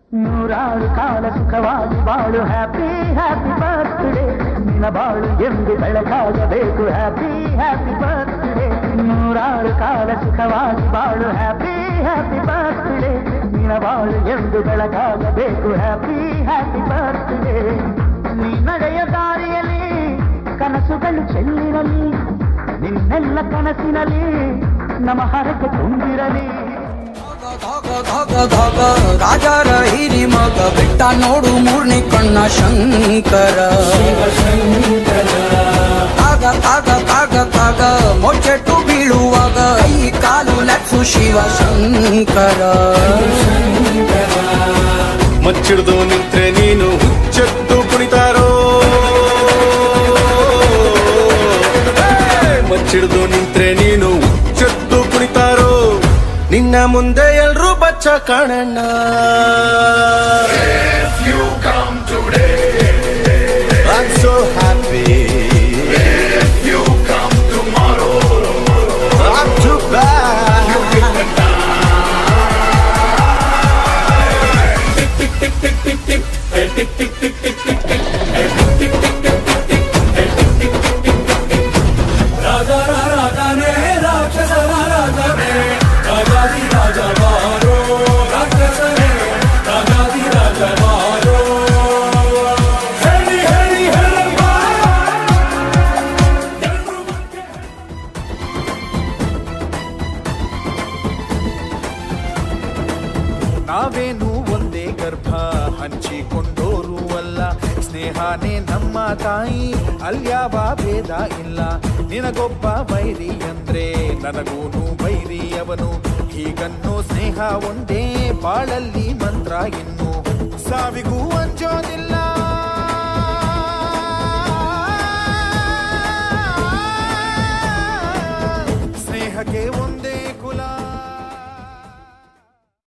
ನೂರಾರು ಕಾಲ ಸುಖವಾಗಿ ಬಾಳು ಹ್ಯಾಪಿ ಹ್ಯಾಪಿ ಬರ್ತ್ಡೇ ನಿನ್ನ ಬಾಳು ಎಂದು ಬೆಳಕಾಗಬೇಕು ಹ್ಯಾಪಿ ಹ್ಯಾಪಿ ಬರ್ತ್ಡೇ ನೂರಾರು ಕಾಲ ಸುಖವಾಗಿ ಬಾಳು ಹ್ಯಾಪಿ ಹ್ಯಾಪಿ ಬರ್ತ್ಡೇ ನಿನ್ನ ಬಾಳು ಎಂದು ಬೆಳಕಾಗಬೇಕು ಹ್ಯಾಪಿ ಹ್ಯಾಪಿ ಬರ್ತ್ಡೇ ನೀ ನಡೆಯ ದಾರಿಯಲ್ಲಿ ಕನಸುಗಳು ಚೆಲ್ಲಿರಲಿ ನಿನ್ನೆಲ್ಲ ಕನಸಿನಲ್ಲಿ ನಮ್ಮ ಹರಕೆ ತುಂಬಿರಲಿ ಧಾಗ ಧಾಗ ಧಾಗ ರಾಜರ ಹಿರಿ ಮಗ ಬಿಟ್ಟ ನೋಡು ಮೂರ್ನಿ ಕಣ್ಣ ಶಂಕರ ತಾಗ ತಾಗ ತಾಗ ತಾಗ ಮೊಚ್ಚೆಟ್ಟು ಬೀಳುವಾಗ ಕೈ ಕಾಲು ಲಟ್ಸು ಶಿವ ಶಂಕರ ಮಚ್ಚಿಡ್ದು ನಿಂತ್ರೆ ನೀನು ಹುಚ್ಚೆತ್ತು ಕುಣಿತಾರೋ ಹೇ! ಮಚ್ಚಿಡ್ದು ನಿಂತ್ರೆ ನೀನು ಹುಚ್ಚೆತ್ತು ಕುಣಿತಾರೋ ನಿನ್ನ ಮುಂದೆ ಎಲ್ರೂ ಬಚ್ಚ ಕಾಣಣ್ಣ I'm so happy. I'm too bad. ನಾವೇನು ಒಂದೇ ಗರ್ಭ ಹಂಚಿಕೊಂಡೋರು ಅಲ್ಲ ಸ್ನೇಹನೇ ನಮ್ಮ ತಾಯಿ ಅಲ್ಯಾವ ಭೇದ ಇಲ್ಲ ನಿನಗೊಬ್ಬ ವೈರಿ ಅಂದ್ರೆ ನನಗೂನು ವೈರಿ ಅವನು ಹೀಗನ್ನೋ ಸ್ನೇಹ ಒಂದೇ ಬಾಳಲ್ಲಿ ಮಂತ್ರ ಇನ್ನು ಸಾವಿಗೂ ಅಂಜೋದಿಲ್ಲ ಸ್ನೇಹಕ್ಕೆ ಒಂದು